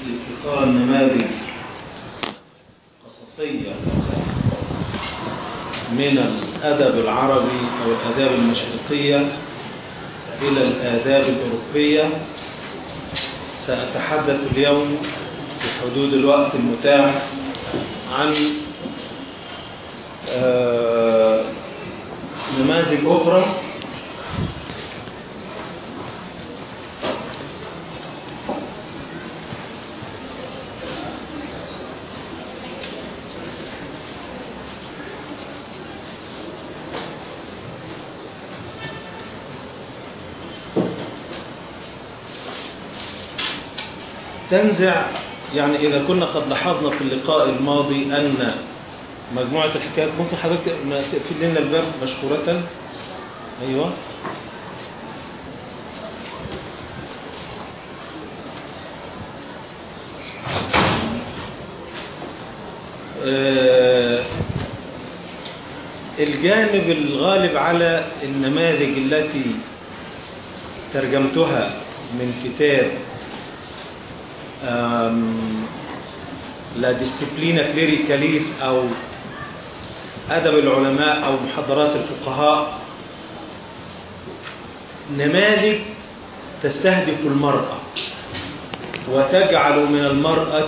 لابتكار نماذج قصصية من الأدب العربي أو الآداب المشرقية إلى الآداب الأوروبية سأتحدث اليوم في حدود الوقت المتاح عن آه نماذج أخرى تنزع يعني إذا كنا قد لاحظنا في اللقاء الماضي أن مجموعة الحكايات ممكن حضرتك تقفل لنا الباب مشكورة أيوة آه الجانب الغالب على النماذج التي ترجمتها من كتاب لا ديسيبلينا كليريكاليس أو أدب العلماء أو محاضرات الفقهاء نماذج تستهدف المرأة وتجعل من المرأة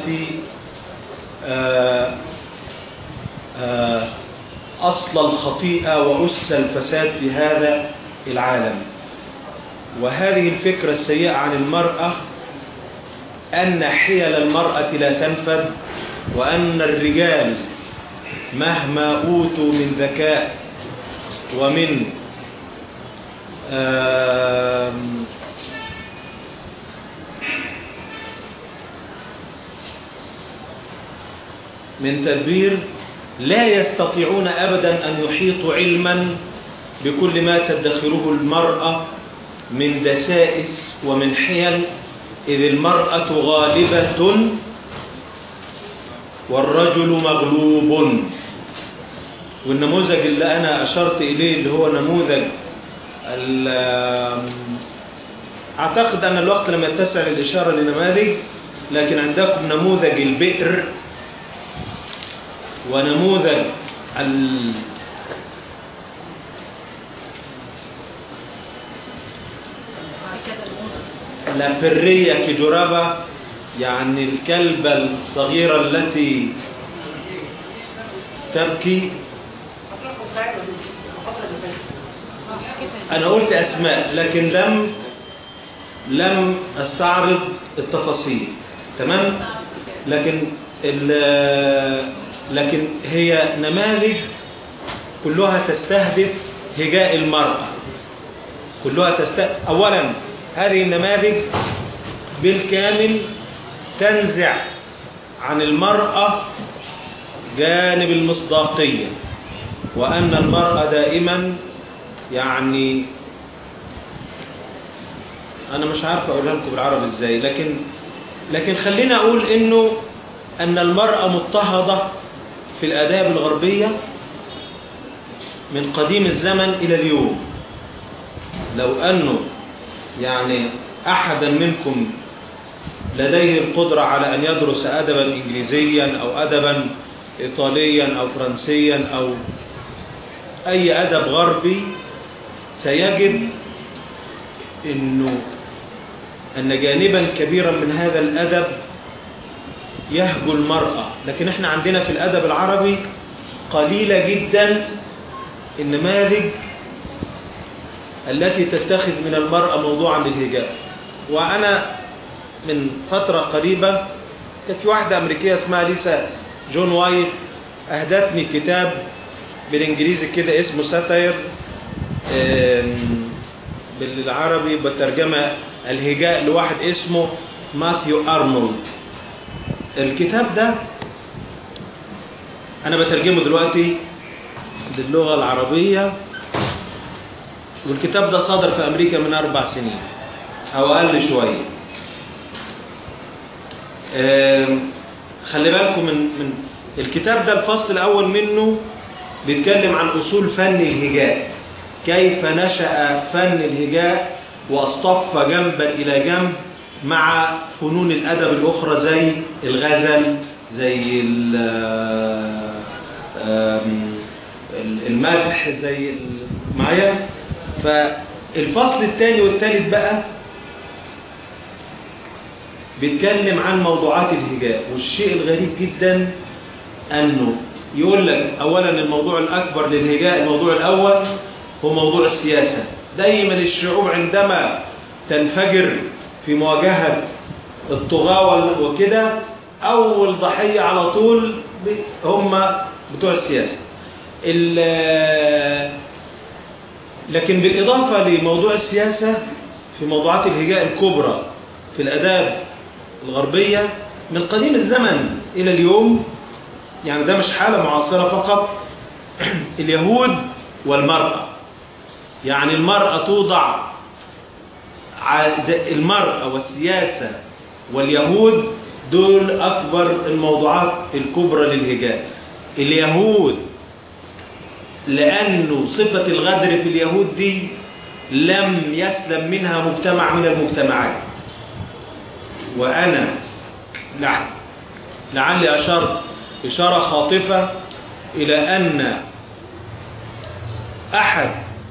آآ آآ أصل الخطيئة وأس الفساد في هذا العالم وهذه الفكرة السيئة عن المرأة أن حيل المرأة لا تنفذ وأن الرجال مهما أوتوا من ذكاء ومن من تدبير لا يستطيعون أبدا أن يحيطوا علما بكل ما تدخره المرأة من دسائس ومن حيل إذ المرأة غالبة والرجل مغلوب والنموذج اللي أنا أشرت إليه اللي هو نموذج أعتقد أن الوقت لم يتسع للإشارة لنماذج لكن عندكم نموذج البئر ونموذج ال لابرية كجرابة يعني الكلبة الصغيرة التي تبكي أنا قلت أسماء لكن لم لم أستعرض التفاصيل تمام لكن لكن هي نماذج كلها تستهدف هجاء المرأة كلها تستهدف أولا هذه النماذج بالكامل تنزع عن المرأة جانب المصداقية وأن المرأة دائما يعني أنا مش عارف أقولها لكم بالعربي إزاي لكن لكن خلينا أقول إنه أن المرأة مضطهدة في الآداب الغربية من قديم الزمن إلى اليوم لو أنه يعني أحدا منكم لديه القدرة على أن يدرس أدبا إنجليزيا أو أدبا إيطاليا أو فرنسيا أو أي أدب غربي سيجد أنه أن جانبا كبيرا من هذا الأدب يهجو المرأة لكن احنا عندنا في الأدب العربي قليلة جدا النماذج التي تتخذ من المرأة موضوعا للهجاء وأنا من فترة قريبة كانت في واحدة أمريكية اسمها ليسا جون وايت أهدتني كتاب بالإنجليزي كده اسمه ساتاير بالعربي بترجمة الهجاء لواحد اسمه ماثيو أرنولد الكتاب ده أنا بترجمه دلوقتي باللغة العربية والكتاب ده صادر في أمريكا من أربع سنين أو أقل شوية خلي بالكم من, من الكتاب ده الفصل الأول منه بيتكلم عن أصول فن الهجاء كيف نشأ فن الهجاء واصطف جنبا إلى جنب مع فنون الأدب الأخرى زي الغزل زي ال- آم، المدح زي ال- معايا فالفصل الثاني والثالث بقى بيتكلم عن موضوعات الهجاء والشيء الغريب جدا أنه يقول لك أولا الموضوع الأكبر للهجاء الموضوع الأول هو موضوع السياسة دايما الشعوب عندما تنفجر في مواجهة الطغاة وكده أول ضحية على طول ب- هم بتوع السياسة ال- لكن بالإضافة لموضوع السياسة في موضوعات الهجاء الكبرى في الآداب الغربية من قديم الزمن إلى اليوم يعني ده مش حالة معاصرة فقط اليهود والمرأة يعني المرأة توضع ع- زي- المرأة والسياسة واليهود دول أكبر الموضوعات الكبرى للهجاء اليهود لأنه صفة الغدر في اليهود دي لم يسلم منها مجتمع من المجتمعات وأنا لع- لعلي أشرت إشارة خاطفة إلى أن أحد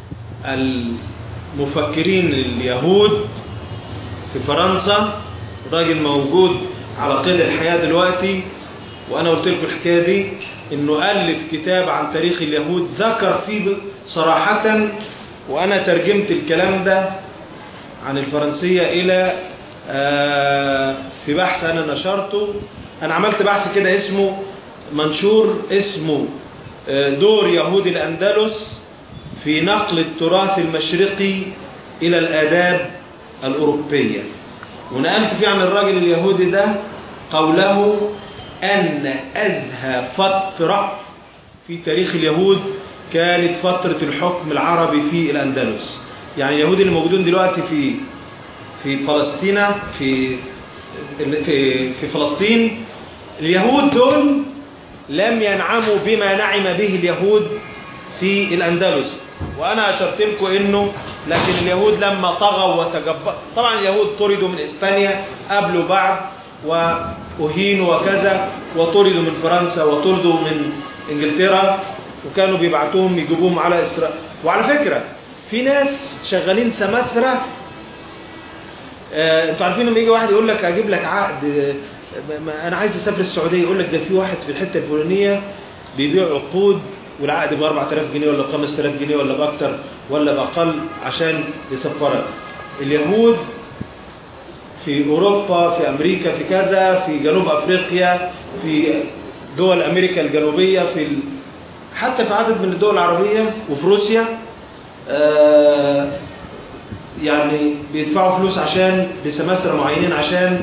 المفكرين اليهود في فرنسا راجل موجود على قيد الحياة دلوقتي وأنا قلت لكم الحكاية دي إنه ألف كتاب عن تاريخ اليهود ذكر فيه صراحة وأنا ترجمت الكلام ده عن الفرنسية إلى آه، في بحث أنا نشرته أنا عملت بحث كده اسمه منشور اسمه آه، دور يهود الأندلس في نقل التراث المشرقي إلى الآداب الأوروبية ونقلت فيه عن الراجل اليهودي ده قوله أن أزهى فترة في تاريخ اليهود كانت فترة الحكم العربي في الأندلس يعني اليهود اللي موجودين دلوقتي في في فلسطين في في في فلسطين اليهود دول لم ينعموا بما نعم به اليهود في الأندلس وأنا أشرت لكم إنه لكن اليهود لما طغوا وتجبروا طبعا اليهود طردوا من إسبانيا قبل وبعد وأهينوا وكذا وطردوا من فرنسا وطردوا من إنجلترا وكانوا بيبعتوهم يجيبوهم على إسرائيل وعلى فكرة في ناس شغالين سماسرة آه، انتوا عارفين لما يجي واحد يقول لك اجيب لك عقد آه، ما- انا عايز اسافر السعوديه يقول لك ده في واحد في الحته الفلانيه بيبيع عقود والعقد ب 4000 جنيه ولا ب 5000 جنيه ولا باكتر ولا باقل عشان يسفرك اليهود في اوروبا في امريكا في كذا في جنوب افريقيا في دول امريكا الجنوبيه في ال... حتى في عدد من الدول العربيه وفي روسيا آه يعني بيدفعوا فلوس عشان لسماسرة معينين عشان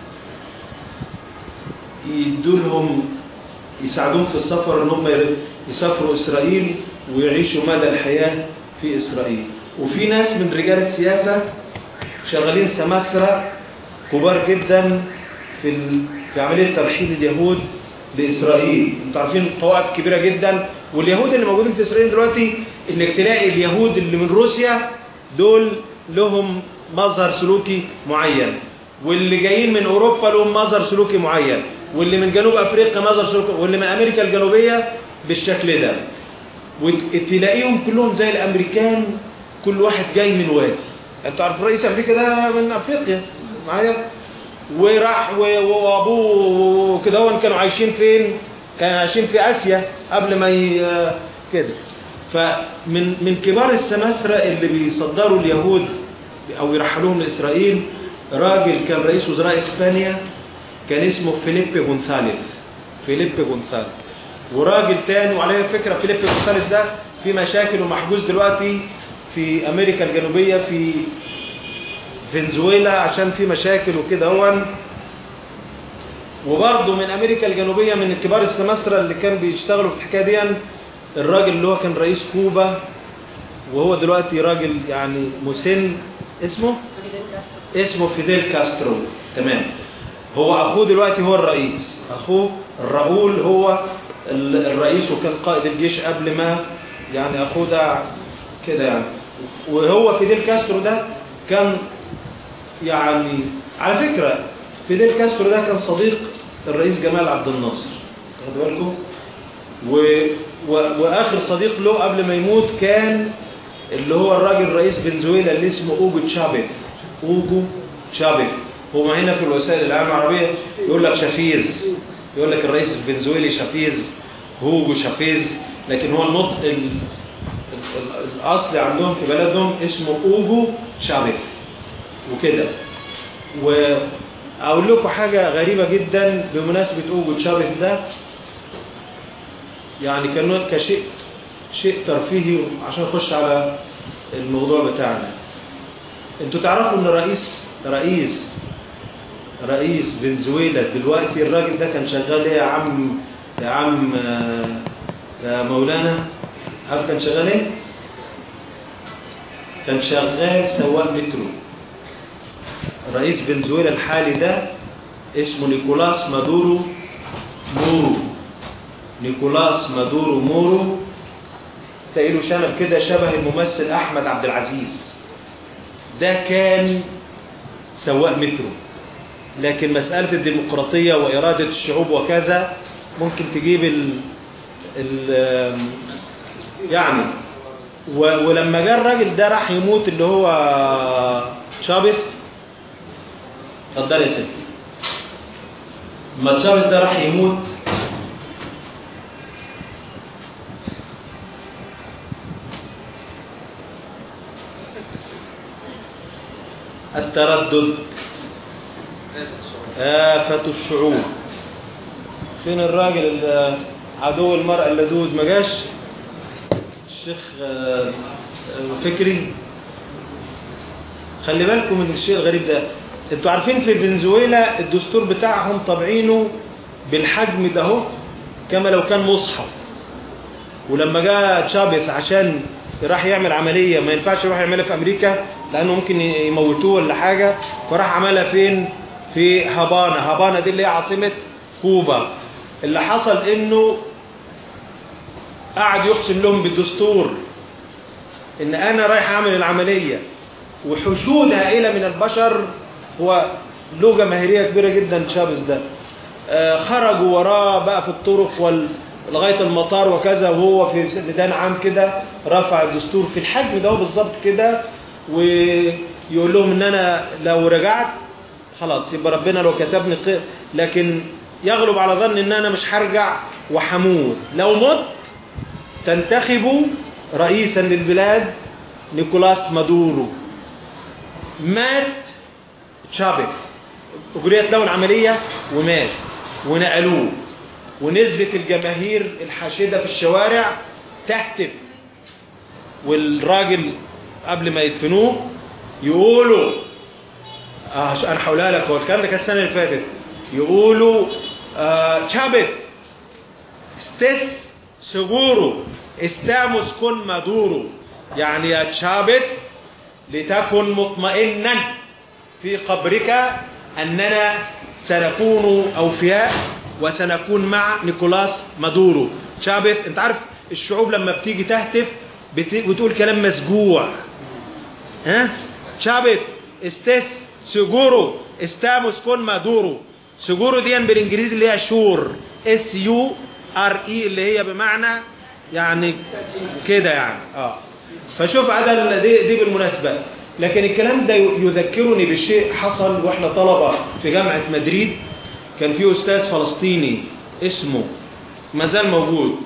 يدولهم يساعدوهم في السفر ان هم ير- يسافروا اسرائيل ويعيشوا مدى الحياة في اسرائيل وفي ناس من رجال السياسة شغالين سماسرة كبار جدا في ال... في عملية ترحيل اليهود لإسرائيل انتوا عارفين طوائف كبيرة جدا واليهود اللي موجودين في إسرائيل دلوقتي انك تلاقي اليهود اللي من روسيا دول لهم مظهر سلوكي معين واللي جايين من أوروبا لهم مظهر سلوكي معين واللي من جنوب أفريقيا مظهر سلوكي واللي من أمريكا الجنوبية بالشكل ده وتلاقيهم كلهم زي الأمريكان كل واحد جاي من وادي انتوا عارف رئيس أمريكا ده من أفريقيا معايا وراح و- وابوه كده هون كانوا عايشين فين كانوا عايشين في اسيا قبل ما ي... كده فمن من كبار السماسرة اللي بيصدروا اليهود او يرحلوهم لاسرائيل راجل كان رئيس وزراء اسبانيا كان اسمه فيليب جونثاليف فيليب جونثاليف وراجل تاني وعلى فكرة فيليب جونثاليف ده في مشاكل ومحجوز دلوقتي في امريكا الجنوبية في فنزويلا عشان في مشاكل وكده هو وبرضه من امريكا الجنوبيه من كبار السماسره اللي كانوا بيشتغلوا في الحكايه دي الراجل اللي هو كان رئيس كوبا وهو دلوقتي راجل يعني مسن اسمه اسمه فيديل كاسترو تمام هو اخوه دلوقتي هو الرئيس اخوه راؤول هو ال- الرئيس وكان قائد الجيش قبل ما يعني اخوه ده كده يعني وهو فيديل كاسترو ده كان يعني على فكرة فيديل كاسترو ده كان صديق الرئيس جمال عبد الناصر خدوا بالكم و... و... واخر صديق له قبل ما يموت كان اللي هو الراجل رئيس فنزويلا اللي اسمه اوجو تشابيف اوجو تشابيف هو هنا في الوسائل العامة العربية يقول لك شافيز يقول لك الرئيس الفنزويلي شافيز هوجو شافيز لكن هو النطق ال... ال... ال... الاصلي عندهم في بلدهم اسمه اوجو تشابيف وكده واقول لكم حاجة غريبة جدا بمناسبة اوجو تشابيف ده يعني كان كشيء شيء ترفيهي عشان نخش على الموضوع بتاعنا انتوا تعرفوا ان رئيس رئيس رئيس فنزويلا دلوقتي الراجل ده كان شغال ايه يا عم يا عم يا مولانا عارف كان شغال ايه كان شغال سواق مترو رئيس فنزويلا الحالي ده اسمه نيكولاس مادورو مورو نيكولاس مادورو مورو تلاقي له شنب كده شبه الممثل احمد عبد العزيز ده كان سواق مترو لكن مسألة الديمقراطية وإرادة الشعوب وكذا ممكن تجيب ال, ال يعني ولما جاء الراجل ده راح يموت اللي هو شابث اتفضل يا ستي لما تشافيز ده راح يموت التردد آفة الشعوب فين الراجل عدو المرأة اللدود ما جاش الشيخ فكري خلي بالكم من الشيء الغريب ده انتوا عارفين في فنزويلا الدستور بتاعهم طابعينه بالحجم ده اهو كما لو كان مصحف ولما جاء تشابيث عشان راح يعمل عملية ما ينفعش يروح يعملها في أمريكا لأنه ممكن يموتوه ولا حاجة فراح عملها فين في هابانا هابانا دي اللي هي عاصمة كوبا اللي حصل انه قعد يقسم لهم بالدستور ان انا رايح اعمل العملية وحشود هائلة من البشر هو له جماهيرية كبيرة جدا شابز ده آه خرجوا وراه بقى في الطرق وال لغاية المطار وكذا وهو في ميدان عام كده رفع الدستور في الحجم ده بالظبط كده ويقول لهم ان انا لو رجعت خلاص يبقى ربنا لو كتبني ق... لكن يغلب على ظن ان انا مش هرجع وحموت لو مت تنتخبوا رئيسا للبلاد نيكولاس مادورو مات تشابك اجريت له العمليه ومات ونقلوه ونزلت الجماهير الحاشده في الشوارع تهتف والراجل قبل ما يدفنوه يقولوا آه انا هقولها لك هو الكلام ده كان السنه اللي فاتت يقولوا آه شابت ستيس سجورو استاموس كن مادورو يعني يا شابت لتكن مطمئنا في قبرك أننا سنكون أوفياء وسنكون مع نيكولاس مادورو شابت انت عارف الشعوب لما بتيجي تهتف بتقول كلام مسجوع ها شابت استيس سيجورو استاموس كون مادورو سيجورو دي بالانجليزي اللي هي شور اس يو ار اي اللي هي بمعنى يعني كده يعني اه فشوف هذا دي, دي بالمناسبه لكن الكلام ده يذكرني بشيء حصل واحنا طلبه في جامعه مدريد كان في استاذ فلسطيني اسمه ما زال موجود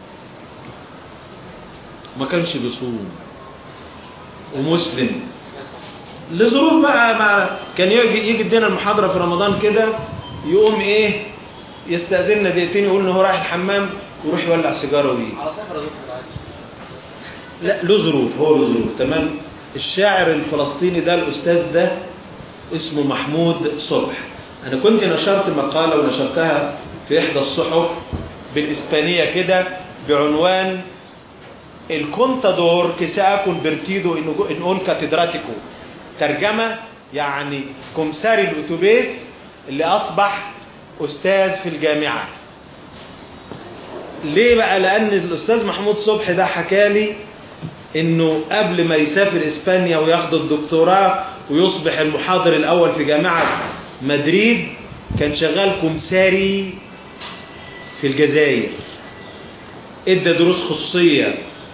ما كانش بيصوم ومسلم لظروف بقى مع كان يجي يجي يدينا المحاضره في رمضان كده يقوم ايه يستاذننا دقيقتين يقول ان هو رايح الحمام ويروح يولع سيجاره ويجي على سفر يا دكتور عادي لا له ظروف هو له ظروف تمام الشاعر الفلسطيني ده الاستاذ ده اسمه محمود صبح انا كنت نشرت مقاله ونشرتها في احدى الصحف بالاسبانيه كده بعنوان الكونتادور كسا كونفرتيدو ان اون كاتدراتيكو ترجمه يعني كمساري الاتوبيس اللي اصبح استاذ في الجامعه ليه بقى لان الاستاذ محمود صبحي ده حكالي انه قبل ما يسافر اسبانيا وياخد الدكتوراه ويصبح المحاضر الأول في جامعة مدريد كان شغال كمساري في الجزائر ادى دروس خصوصية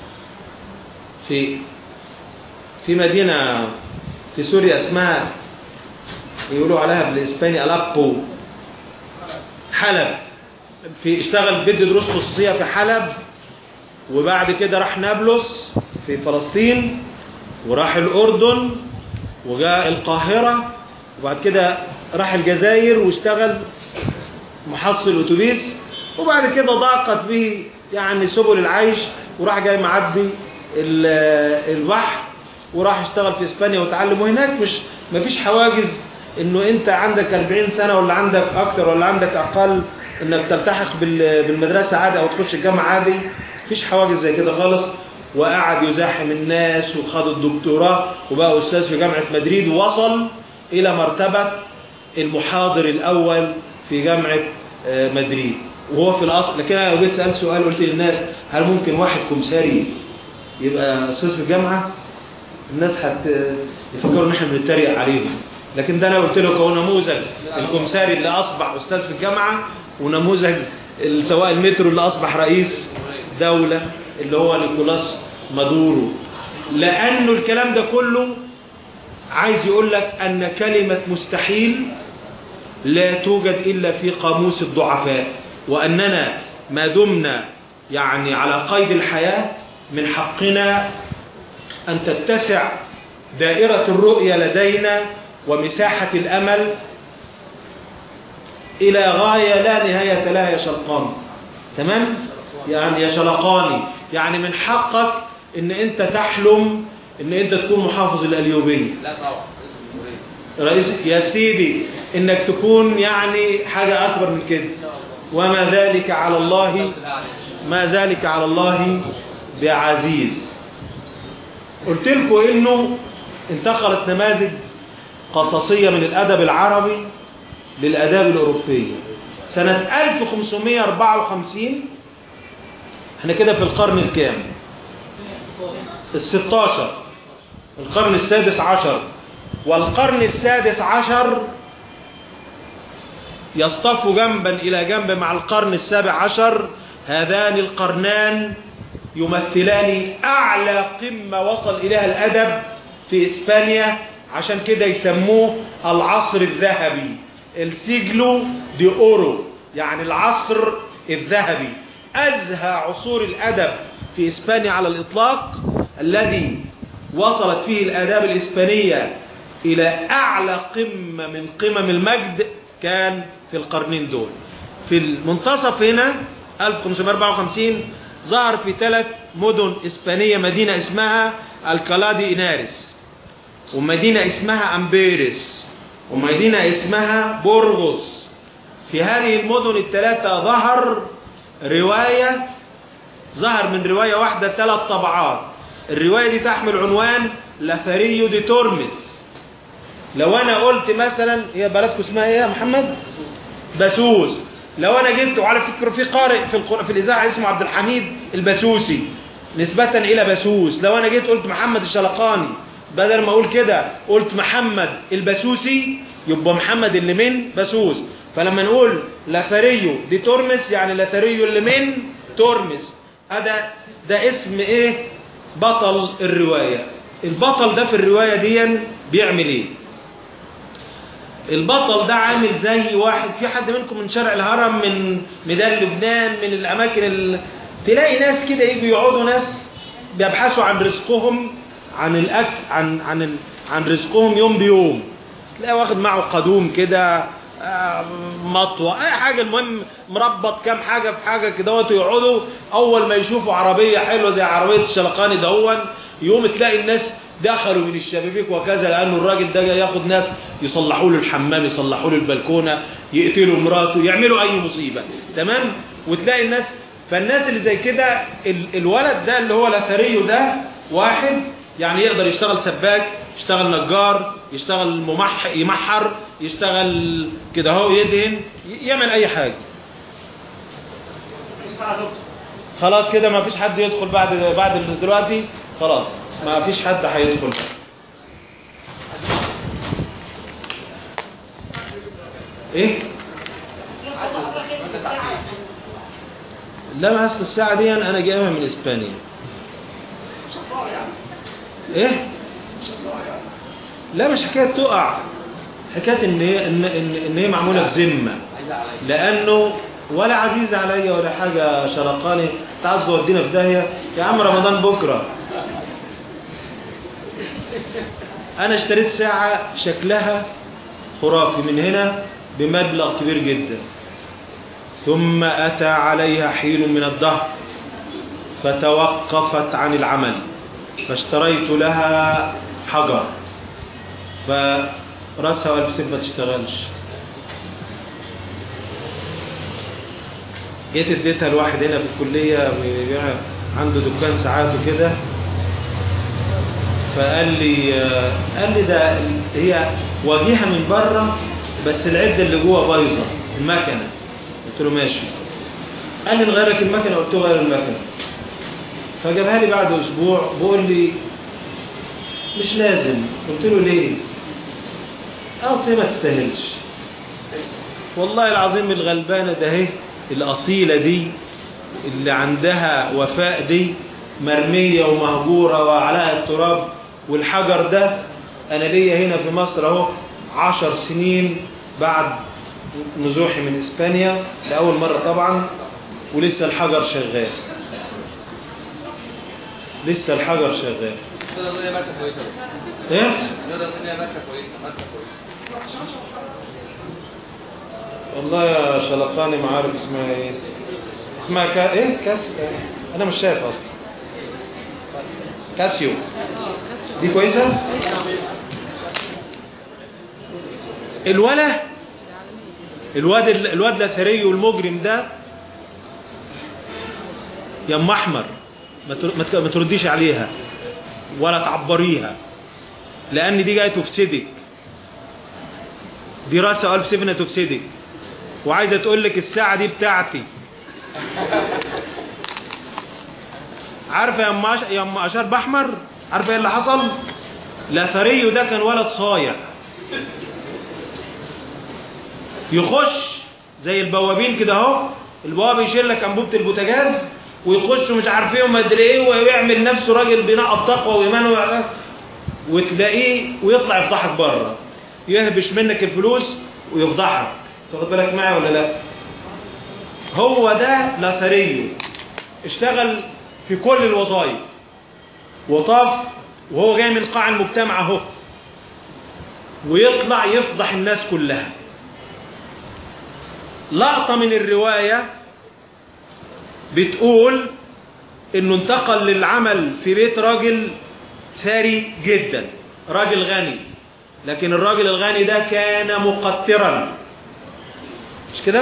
في في مدينة في سوريا اسمها يقولوا عليها بالإسباني ألابو حلب في اشتغل بدي دروس خصوصية في حلب وبعد كده راح نابلس في فلسطين وراح الأردن وجاء القاهرة وبعد كده راح الجزائر واشتغل محصل أتوبيس وبعد كده ضاقت به يعني سبل العيش وراح جاي معدي البحر وراح اشتغل في اسبانيا وتعلم وهناك مش مفيش حواجز انه انت عندك 40 سنة ولا عندك اكتر ولا عندك اقل انك تلتحق بالمدرسة عادي او تخش الجامعة عادي مفيش حواجز زي كده خالص وقعد يزاحم الناس وخد الدكتوراه وبقى استاذ في جامعة مدريد ووصل الى مرتبة المحاضر الاول في جامعة مدريد وهو في الاصل لكن انا لو جيت سالت سؤال قلت للناس هل ممكن واحد كمساري يبقى استاذ في الجامعه الناس هت يفكروا ان احنا بنتريق عليهم لكن ده انا قلت له هو نموذج الكمساري اللي اصبح استاذ في الجامعه ونموذج سواء المترو اللي اصبح رئيس دوله اللي هو نيكولاس مادورو لانه الكلام ده كله عايز يقول لك ان كلمه مستحيل لا توجد الا في قاموس الضعفاء وأننا ما دمنا يعني على قيد الحياة من حقنا أن تتسع دائرة الرؤية لدينا ومساحة الأمل إلى غاية لا نهاية لها يا شلقان تمام؟ يعني يا شلقاني يعني من حقك ان انت تحلم ان انت تكون محافظ الأليوبية لا طبعا رئيس يا سيدي انك تكون يعني حاجة اكبر من كده وما ذلك على الله ما ذلك على الله بعزيز قلت لكم انه انتقلت نماذج قصصية من الادب العربي للاداب الاوروبية سنة 1554 احنا كده في القرن الكام الستاشر القرن السادس عشر والقرن السادس عشر يصطف جنبا إلى جنب مع القرن السابع عشر هذان القرنان يمثلان أعلى قمة وصل إليها الأدب في إسبانيا عشان كده يسموه العصر الذهبي السيجلو دي أورو يعني العصر الذهبي أزهى عصور الأدب في إسبانيا على الإطلاق الذي وصلت فيه الآداب الإسبانية إلى أعلى قمة من قمم المجد كان في القرنين دول في المنتصف هنا 1554 ظهر في ثلاث مدن إسبانية مدينة اسمها الكالادي إنارس ومدينة اسمها أمبيرس ومدينة اسمها بورغوس في هذه المدن الثلاثة ظهر رواية ظهر من رواية واحدة ثلاث طبعات الرواية دي تحمل عنوان لافاريو دي تورمس لو انا قلت مثلا هي بلدكم اسمها ايه يا محمد بسوس لو انا جبت وعلى فكره في قارئ في القر... في الاذاعه اسمه عبد الحميد البسوسي نسبة الى بسوس لو انا جيت قلت محمد الشلقاني بدل ما اقول كده قلت محمد البسوسي يبقى محمد اللي من بسوس فلما نقول لافاريو دي تورمس يعني لافاريو اللي من تورمس هذا ده اسم ايه بطل الرواية البطل ده في الرواية دي بيعمل ايه البطل ده عامل زي واحد في حد منكم من شارع الهرم من ميدان لبنان من الاماكن ال... تلاقي ناس كده يجوا يقعدوا ناس بيبحثوا عن رزقهم عن الاكل عن عن ال... عن رزقهم يوم بيوم تلاقي واخد معه قدوم كده آه، مطوة اي حاجة المهم مربط كام حاجة في حاجة كده ويقعدوا اول ما يشوفوا عربية حلوة زي عربية الشلقاني دهون يوم تلاقي الناس دخلوا من الشبابيك وكذا لانه الراجل ده جاي ياخد ناس يصلحوا له الحمام يصلحوا له البلكونه يقتلوا مراته يعملوا اي مصيبه تمام وتلاقي الناس فالناس اللي زي كده ال- الولد ده اللي هو الاثري ده واحد يعني يقدر يشتغل سباك يشتغل نجار يشتغل ممح يمحر يشتغل كده اهو يدهن ي- يعمل اي حاجه خلاص كده ما فيش حد يدخل بعد بعد دلوقتي خلاص ما فيش حد هيدخل ايه لا ما اصل الساعة دي انا جايبها من اسبانيا ايه لا مش حكاية تقع حكاية ان هي ان ان, إن هي معمولة بذمة لانه ولا عزيز عليا ولا حاجة شرقاني تعال تودينا في داهية يا عم رمضان بكرة انا اشتريت ساعة شكلها خرافي من هنا بمبلغ كبير جدا ثم أتى عليها حين من الدهر فتوقفت عن العمل فاشتريت لها حجر فرأسها والبسين ما تشتغلش جيت اديتها لواحد هنا في الكلية بيبيع عنده دكان ساعات وكده فقال لي قال لي ده هي واجهها من بره بس العدة اللي جوه بايظه المكنه قلت له ماشي قال لي نغير لك المكنه قلت له غير المكنه فجابها لي بعد اسبوع بيقول لي مش لازم قلت له ليه اصل ما تستاهلش والله العظيم الغلبانه ده اهي الاصيله دي اللي عندها وفاء دي مرميه ومهجوره وعليها التراب والحجر ده انا ليا هنا في مصر اهو عشر سنين بعد نزوحي من اسبانيا لاول مره طبعا ولسه الحجر شغال لسه الحجر شغال نقدر نقول هي ماركه كويسه ايه نقدر نقول هي ماركه كويسه ماركه كويسه والله يا شلقاني ما عارف اسمها ايه اسمها كا... ايه كاس انا مش شايف اصلا كاسيو دي كويسه الولا الواد الواد الاثري والمجرم ده يا ام احمر ما تر- ما ت- ما ترديش عليها ولا تعبريها لان دي جايه تفسدك دي راسها ألف سفنة تفسدك وعايزة تقول لك الساعة دي بتاعتي عارفة يا ام عش... يا ام اشار بحمر عارفة ايه اللي حصل لاثريو ده كان ولد صايع يخش زي البوابين كده اهو البواب يشيل لك انبوبه البوتاجاز ويخش مش عارف ايه وما ادري ايه ويعمل نفسه راجل بناء التقوى وايمان ويعرف- وتلاقيه ويطلع يفضحك بره يهبش منك الفلوس ويفضحك تاخد بالك معايا ولا لا هو ده لاثريو اشتغل في كل الوظائف وطاف وهو جاي من قاع المجتمع اهو ويطلع يفضح الناس كلها لقطة من الرواية بتقول انه انتقل للعمل في بيت راجل ثري جدا راجل غني لكن الراجل الغني ده كان مقترا مش كده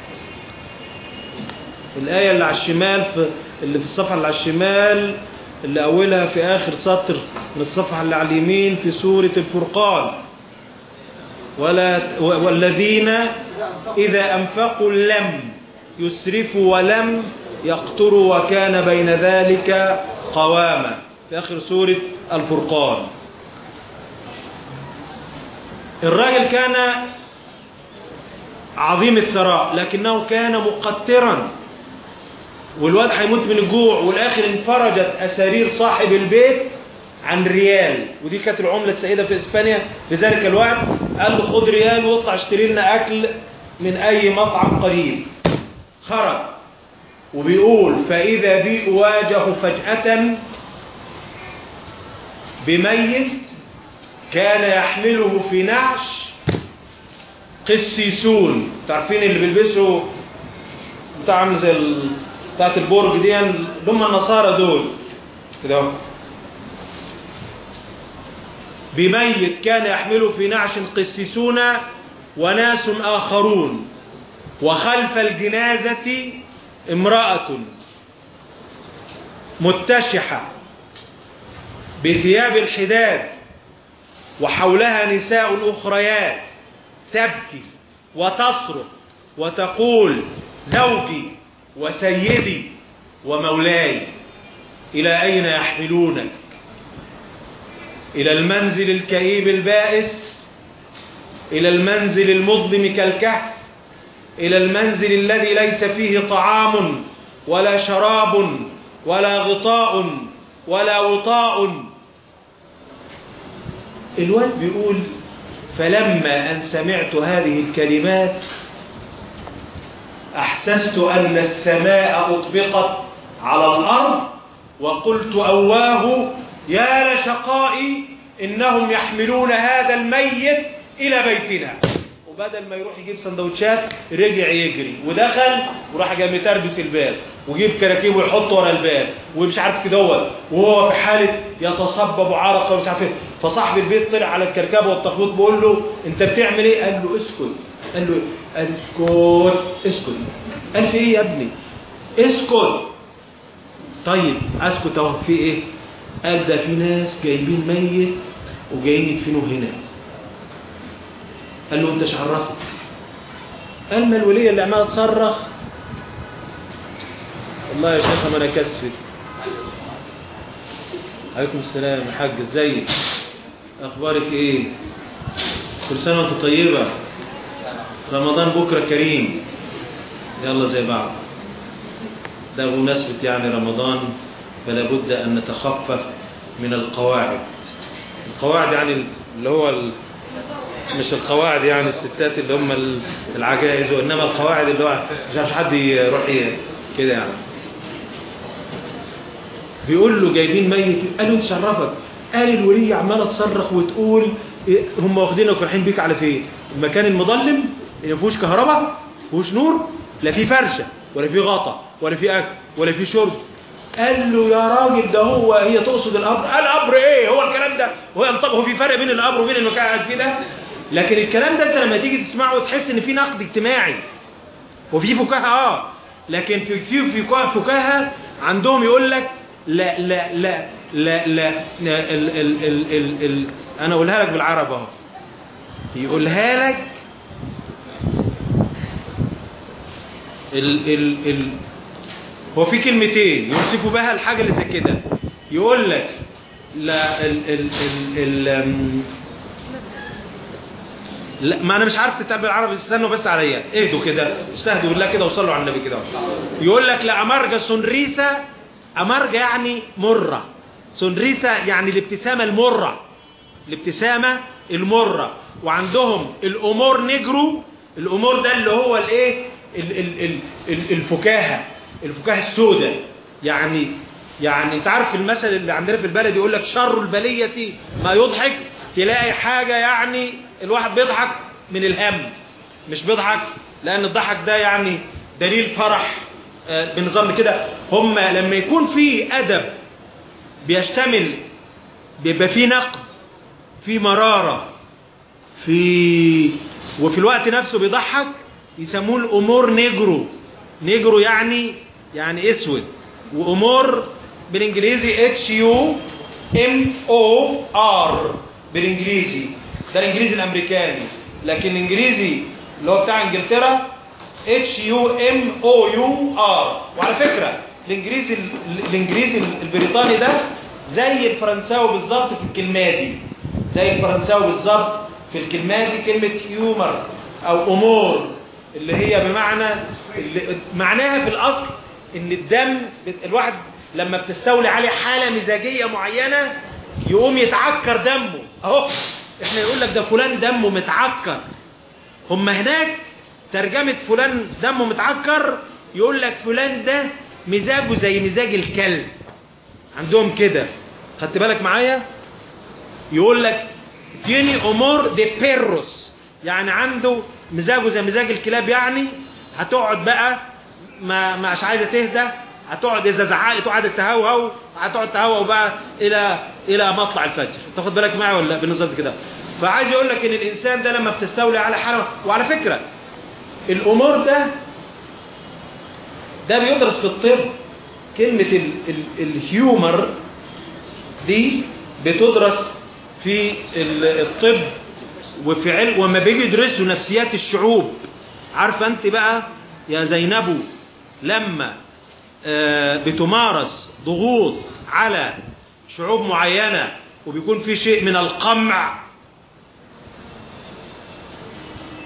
الآية اللي على الشمال في اللي في الصفحة اللي على الشمال اللي أولها في آخر سطر من الصفحة اللي على اليمين في سورة الفرقان ولا والذين إذا أنفقوا لم يسرفوا ولم يقتروا وكان بين ذلك قواما في آخر سورة الفرقان الراجل كان عظيم الثراء لكنه كان مقترا والواد هيموت من الجوع والاخر انفرجت اسارير صاحب البيت عن ريال ودي كانت العمله السائده في اسبانيا في ذلك الوقت قال له خد ريال واطلع اشتري لنا اكل من اي مطعم قريب خرج وبيقول فاذا بي اواجه فجاه بميت كان يحمله في نعش قسيسون تعرفين اللي بيلبسوا بتاع عامل زي ال... بتاعت البرج دي اللي هم النصارى دول كده اهو. بميت كان يحمله في نعش قسيسون وناس آخرون وخلف الجنازة امرأة متشحة بثياب الحداد وحولها نساء أخريات تبكي وتصرخ وتقول زوجي وسيدي ومولاي إلى أين يحملونك إلى المنزل الكئيب البائس إلى المنزل المظلم كالكهف إلى المنزل الذي ليس فيه طعام ولا شراب ولا غطاء ولا وطاء الواد بيقول فلما أن سمعت هذه الكلمات أحسست أن السماء أطبقت على الأرض وقلت أواه يا لشقائي إنهم يحملون هذا الميت إلى بيتنا وبدل ما يروح يجيب سندوتشات رجع يجري ودخل وراح جاي متربس الباب وجيب كراكيب ويحط ورا الباب ومش عارف كده هو وهو في حاله يتصبب عرقا ومش عارف ايه فصاحب البيت طلع على الكركبه والتخبيط بيقول له انت بتعمل ايه؟ قال له اسكت قال له قال اسكت اسكت قال في ايه يا ابني؟ اسكت طيب اسكت اهو في ايه؟ قال ده في ناس جايبين ميت وجايين يدفنوه هنا قال له انت ايش عرفك قال ما الوليه اللي عماله تصرخ والله يا شيخ ما انا كسفت عليكم السلام يا حاج ازيك اخبارك ايه كل سنه وانت طيبه رمضان بكره كريم يلا زي بعض ده بمناسبه يعني رمضان فلا بد ان نتخفف من القواعد القواعد يعني اللي هو ال... مش القواعد يعني الستات اللي هم العجائز وانما القواعد اللي هو مش عارف حد يروح كده يعني بيقول له جايبين ميت قال له انت شرفك قال الولية عمالة تصرخ وتقول هم واخدينك ورايحين بيك على فين المكان المظلم اللي ما فيهوش كهرباء ما فيهوش نور لا في فرشة ولا في غطا ولا في اكل ولا في شرب قال له يا راجل ده هو هي تقصد القبر قال القبر ايه هو الكلام ده هو ينطبق هو في فرق بين القبر وبين المكان قاعد فيه ده لكن الكلام ده انت لما تيجي تسمعه تحس ان في نقد اجتماعي وفي فكاهه اه لكن في في فكاهه عندهم يقول لك لا لا لا لا لا ال ال ال ال ال انا اقولها لك بالعربي اهو يقولها لك ال ال ال هو في كلمتين يوصفوا بها الحاجه اللي زي كده يقول لك لا ال ال ال ال لا ما انا مش عارف تتابع بالعربي استنوا بس عليا اهدوا كده استهدوا بالله كده وصلوا على النبي كده يقول لك لا امرجا سونريسا امرجا يعني مره سونريسا يعني الابتسامه المره الابتسامه المره وعندهم الامور نجرو الامور ده اللي هو الايه الفكاهه الفكاهه السوداء يعني يعني انت عارف المثل اللي عندنا في البلد يقول لك شر البليه ما يضحك تلاقي حاجه يعني الواحد بيضحك من الهم مش بيضحك لان الضحك ده يعني دليل فرح آه بنظام كده هم لما يكون في ادب بيشتمل بيبقى فيه نقد في مراره في وفي الوقت نفسه بيضحك يسموه الامور نيجرو نيجرو يعني يعني اسود وامور بالانجليزي اتش يو ام او ار بالانجليزي ده الانجليزي الامريكاني لكن الانجليزي اللي هو بتاع انجلترا اتش يو ام او يو ار وعلى فكره الانجليزي الانجليزي البريطاني ده زي الفرنساوي بالظبط في الكلمه دي زي الفرنساوي بالظبط في الكلمه دي كلمه هيومر او امور اللي هي بمعنى اللي معناها في الاصل ان الدم الواحد لما بتستولي عليه حاله مزاجيه معينه يقوم يتعكر دمه اهو احنا يقول لك ده فلان دمه متعكر هم هناك ترجمة فلان دمه متعكر يقول لك فلان ده مزاجه زي مزاج الكلب عندهم كده خدت بالك معايا يقول لك تيني امور دي بيروس يعني عنده مزاجه زي مزاج الكلاب يعني هتقعد بقى ما مش عايزه تهدى هتقعد اذا زعقت وقعدت تهوهو هتقعد تهوهو بقى الى الى مطلع الفجر تاخد بالك معايا ولا بالنظام كده فعايز يقول لك ان الانسان ده لما بتستولي على حاله وعلى فكره الامور ده ده بيدرس في الطب كلمه ال ال الهيومر دي بتدرس في الطب وفي علم وما بيجي يدرسوا نفسيات الشعوب عارفه انت بقى يا زينبو لما بتمارس ضغوط على شعوب معينة وبيكون في شيء من القمع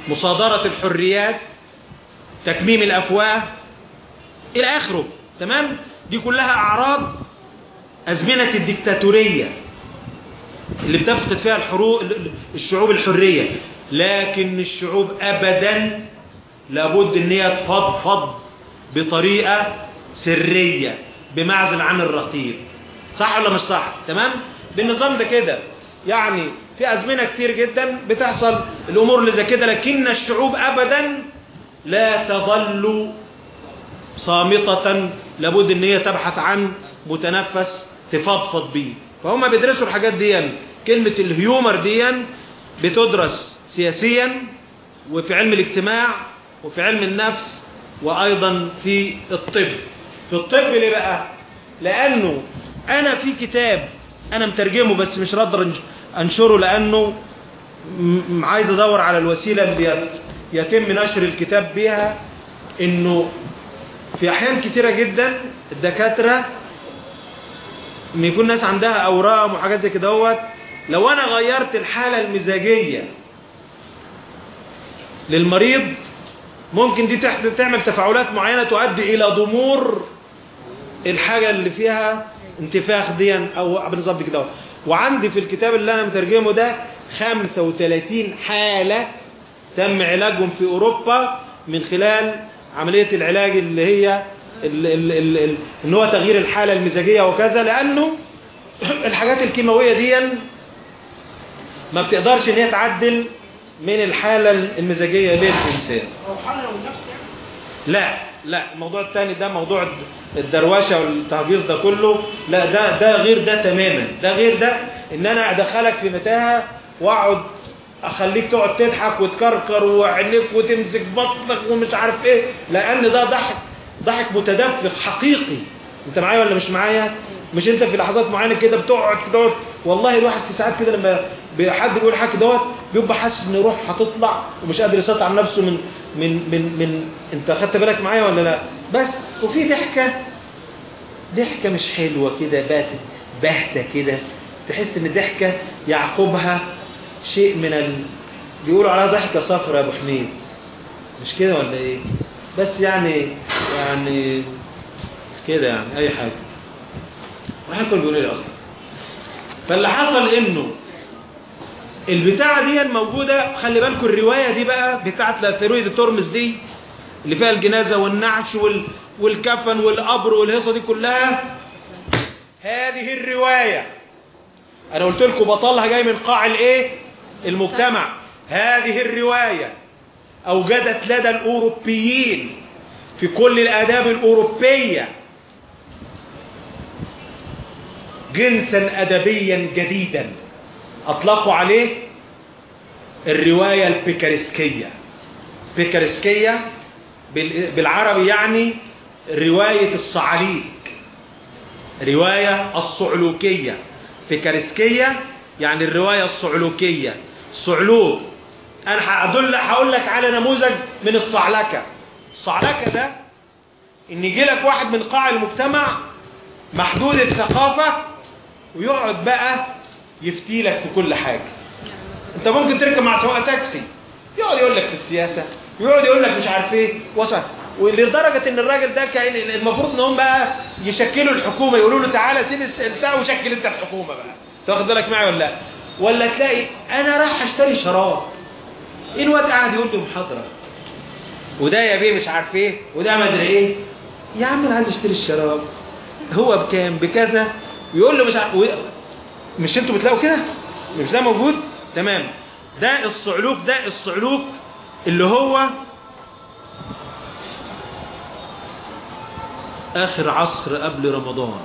مصادرة الحريات تكميم الأفواه إلى آخره تمام دي كلها أعراض أزمنة الدكتاتورية اللي بتفقد فيها الحروب الشعوب الحرية لكن الشعوب أبدا لابد ان هي تفضفض بطريقة سرية بمعزل عن الرقيب صح ولا مش صح تمام بالنظام ده كده يعني في أزمنة كتير جدا بتحصل الأمور اللي زي كده لكن الشعوب أبدا لا تظل صامتة لابد ان هي تبحث عن متنفس تفضفض بيه فهم بيدرسوا الحاجات دي كلمة الهيومر دي بتدرس سياسيا وفي علم الاجتماع وفي علم النفس وأيضا في الطب في الطب ليه بقى لأنه أنا في كتاب أنا مترجمه بس مش راضي أنشره لأنه م- عايز أدور على الوسيلة اللي يتم نشر الكتاب بها إنه في أحيان كتيرة جدا الدكاترة لما يكون ناس عندها أورام وحاجات زي كده هوت لو أنا غيرت الحالة المزاجية للمريض ممكن دي تحت تعمل تفاعلات معينة تؤدي إلى ضمور الحاجة اللي فيها انتفاخ دي أو بالظبط كده وعندي في الكتاب اللي أنا مترجمه ده 35 حالة تم علاجهم في أوروبا من خلال عملية العلاج اللي هي ال ال ال ال ان هو تغيير الحالة المزاجية وكذا لأنه الحاجات الكيماوية دي ما بتقدرش ان هي تعدل من الحالة المزاجية للإنسان هو حالة والنفس يعني لا لا الموضوع الثاني ده موضوع الدروشه والتهجيص ده كله لا ده ده غير ده تماما ده غير ده ان انا ادخلك في متاهه واقعد اخليك تقعد تضحك وتكركر وعينيك وتمسك بطنك ومش عارف ايه لان ده ضحك ضحك متدفق حقيقي انت معايا ولا مش معايا مش انت في لحظات معينه كده بتقعد كده والله الواحد في ساعات كده لما حد بيقول حاجه دوت بيبقى حاسس ان روح هتطلع ومش قادر يسيطر على نفسه من من من من انت خدت بالك معايا ولا لا بس وفي ضحكه ضحكه مش حلوه كده بات باهته كده تحس ان ضحكه يعقبها شيء من ال... بيقولوا عليها ضحكه صفرا يا ابو حميد مش كده ولا ايه بس يعني يعني كده يعني اي حاجه واحنا كنا بيقولوا لي اصلا فاللي حصل انه البتاعه دي موجوده خلي بالكم الروايه دي بقى بتاعه لاثيرويد تورمس دي اللي فيها الجنازه والنعش وال والكفن والقبر والهيصه دي كلها هذه الروايه انا قلت لكم بطلها جاي من قاع الايه المجتمع هذه الروايه اوجدت لدى الاوروبيين في كل الاداب الاوروبيه جنسا ادبيا جديدا اطلقوا عليه الروايه البيكارسكيه بيكارسكيه بالعربي يعني روايه الصعاليك روايه الصعلوكيه بيكارسكيه يعني الروايه الصعلوكيه صعلوك انا هدل هقول لك على نموذج من الصعلكه الصعلكه ده ان يجي لك واحد من قاع المجتمع محدود الثقافه ويقعد بقى يفتي لك في كل حاجه انت ممكن تركب مع سواق تاكسي يقعد يقول لك في السياسه ويقعد يقول لك مش عارف ايه وصل ولدرجه ان الراجل ده كان المفروض ان هم بقى يشكلوا الحكومه يقولوا له تعالى سيب البتاع وشكل انت الحكومه بقى تاخد بالك معايا ولا لا ولا تلاقي انا رايح اشتري شراب ايه الواد قاعد يقول لي محاضره وده يا بيه مش عارف ايه وده ما ادري ايه يا عم انا عايز اشتري الشراب هو بكام بكذا ويقول له مش عارف مش انتوا بتلاقوا كده مش ده موجود تمام ده الصعلوك ده الصعلوك اللي هو اخر عصر قبل رمضان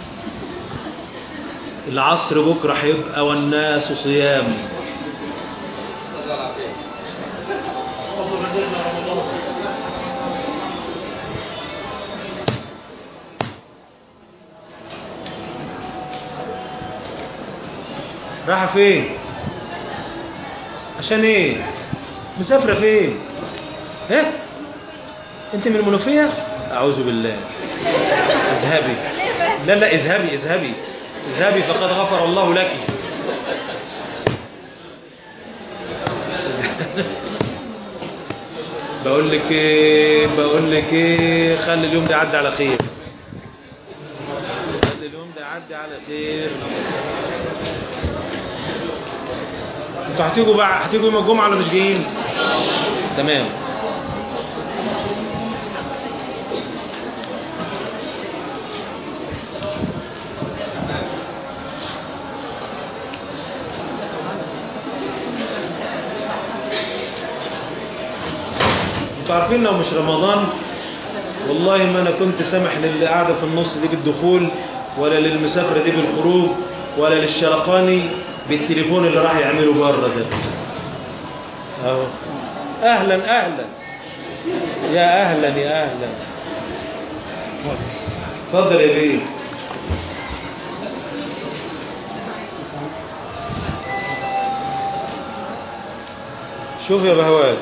العصر بكره هيبقى والناس صيام الله العافية برضه بدلنا رمضان رايحه فين عشان ايه مسافره فين ايه انت من المنوفيه اعوذ بالله اذهبي لا لا اذهبي اذهبي اذهبي فقد غفر الله لك بقول لك ايه بقول لك ايه خلي اليوم ده يعدي على خير خلي اليوم ده يعدي على خير انتوا هتيجوا بقى هتيجوا يوم الجمعه ولا مش جايين تمام انتوا عارفين لو مش رمضان والله ما انا كنت سامح للي قاعده في النص دي بالدخول ولا للمسافره دي بالخروج ولا للشرقاني بالتليفون اللي راح يعمله بره ده اهو اهلا اهلا يا اهلا يا اهلا اتفضل يا بيه شوف يا بهوات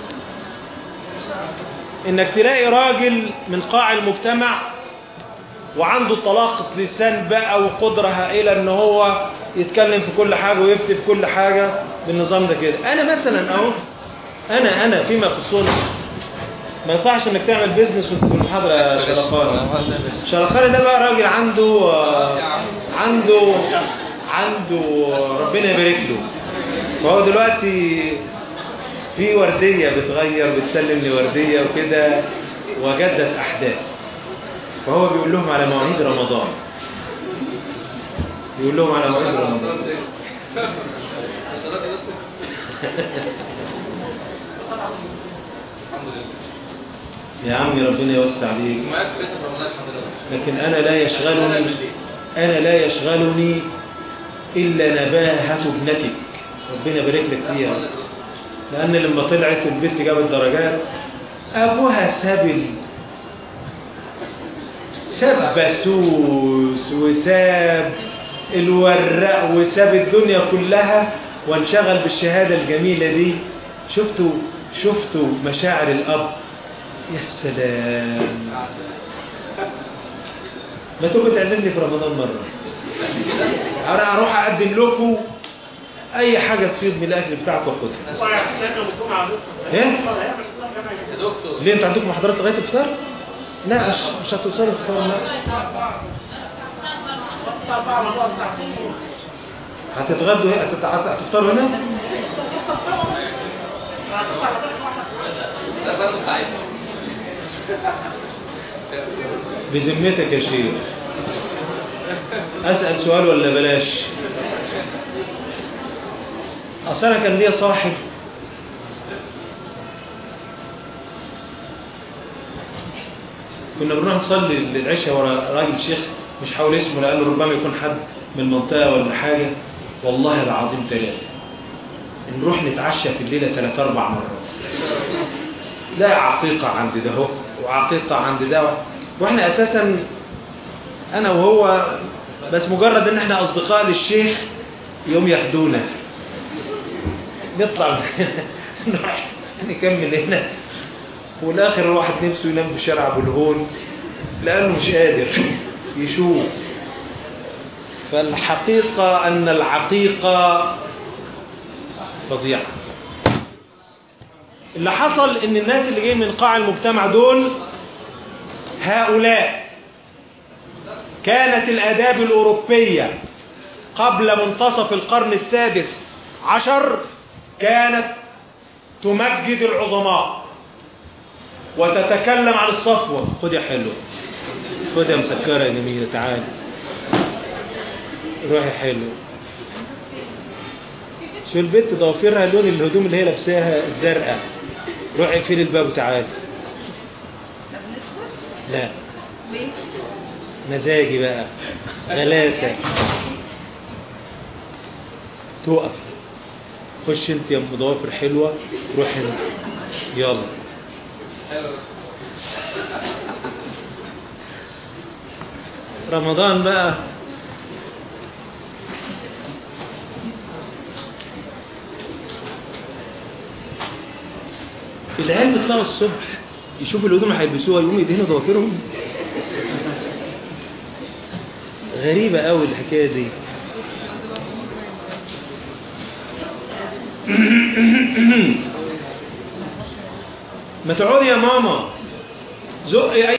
انك تلاقي راجل من قاع المجتمع وعنده طلاقة لسان بقى وقدرة هائلة ان هو يتكلم في كل حاجة ويفتي في كل حاجة بالنظام ده كده انا مثلا اهو انا انا فيما يخصني ما يصحش انك تعمل بيزنس وانت في المحاضرة يا شرفاني شرفاني ده بقى راجل عنده آه، عنده عنده ربنا يبارك له فهو دلوقتي في وردية بتغير بتسلم لي وردية وكده وجدت أحداث فهو بيقول لهم على مواعيد رمضان بيقول لهم على مواعيد رمضان الصلاة دي بس الحمد لله يا عمي ربنا يوسع عليك ما يكفي لسه في رمضان الحمد لله لكن أنا لا يشغلني أنا لا يشغلني إلا نباهة ابنتك ربنا يبارك لك فيها لأن لما طلعت البنت جابت درجات أبوها ساب ساب بسوس وساب الورق وساب الدنيا كلها وانشغل بالشهادة الجميلة دي شفتوا شفتوا مشاعر الأب يا سلام ما تبقى تعزمني في رمضان مرة أنا أروح أقدم لكم أي حاجة تفيض من الأكل بتاعكم أخدها الله يحسن يوم الجمعة يا دكتور. إيه؟ الله يعمل الإسلام كما يا يجب. دكتور ليه أنتوا عندكم محاضرات لغاية الفطار؟ لا مش مش هتوصلوا الفطار لا الساعة 4 رمضان الساعة 2 هتتغدوا هنا هتت- هت- هتفطروا هنا؟ ده فرق بتاعتنا بذمتك يا شيخ أسأل سؤال ولا بلاش أصل أنا كان ليا صاحب كنا بنروح نصلي العشاء ورا راجل شيخ مش حاول اسمه لأنه ربما يكون حد من المنطقة ولا حاجة والله العظيم ثلاثة نروح نتعشى في الليلة ثلاث أربع مرات لا عقيقة عند ده هو وعقيقة عند ده واحنا اساسا انا وهو بس مجرد ان احنا اصدقاء للشيخ يوم ياخدونا نطلع نروح نكمل هنا والاخر الواحد نفسه ينام في شارع ابو الهول لانه مش قادر يشوف فالحقيقة ان العقيقة فظيعة اللي حصل ان الناس اللي جايين من قاع المجتمع دول هؤلاء كانت الآداب الأوروبية قبل منتصف القرن السادس عشر كانت تمجد العظماء وتتكلم عن الصفوة خد يا حلو خد يا مسكرة يا جميلة تعالي روحي حلو شو البنت ضوافرها لون الهدوم اللي هي لابساها الزرقاء روحي اقفلي الباب وتعالي لا مزاجي بقى غلاسة تقف خش انت يا ام ضوافر حلوة روح انت يلا حلو رمضان بقى العيال بيطلعوا الصبح يشوفوا الهدوم اللي هيلبسوها يقوموا يدهنوا ضوافرهم غريبة قوي الحكاية دي ما تقعدي يا ماما زقي أي